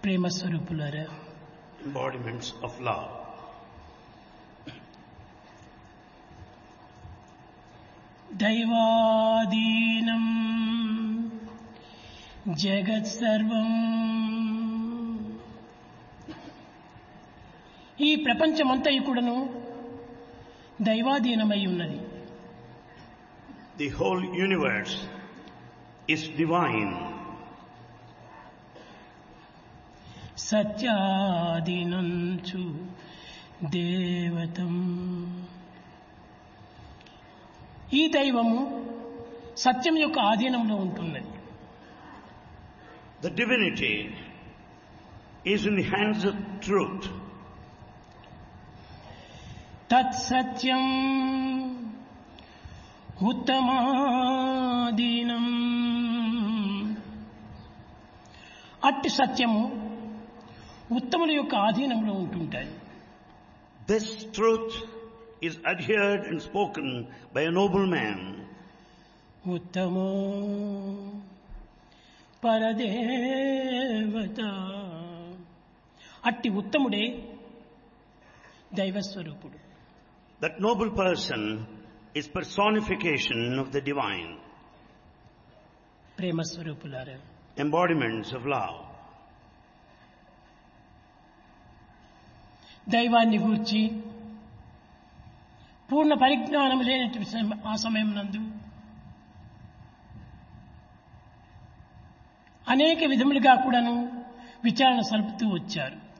ప్రేమ స్వరూపులారా embodiments of love. దైవాదీనం జగత్ సర్వం ఈ ప్రపంచమంతా కూడాను దైవాధీనమై ఉన్నది The whole universe is divine. సత్యాధీనంచు దేవతం ఈ దైవము సత్యం యొక్క ఆధీనంలో ఉంటున్నది The divinity is in the hands of truth. తత్సత్యం ఉత్తమాధీనం అట్టి సత్యము ఉత్తముల యొక్క ఆధీనంలో ఉంటుంటాయి This truth is adhered and spoken by a noble man. ఉత్తమో పరదేవత అట్టి ఉత్తముడే దైవస్వరూపుడు That noble person is personification of the divine, ప్రేమస్వరూపులారా embodiments of love. దైవాన్ని గూర్చి పూర్ణ పరిజ్ఞానం లేనటువంటి సమ- ఆ సమయం నందు అనేక విధములుగా కూడాను విచారణ సలుపుతూ వచ్చారు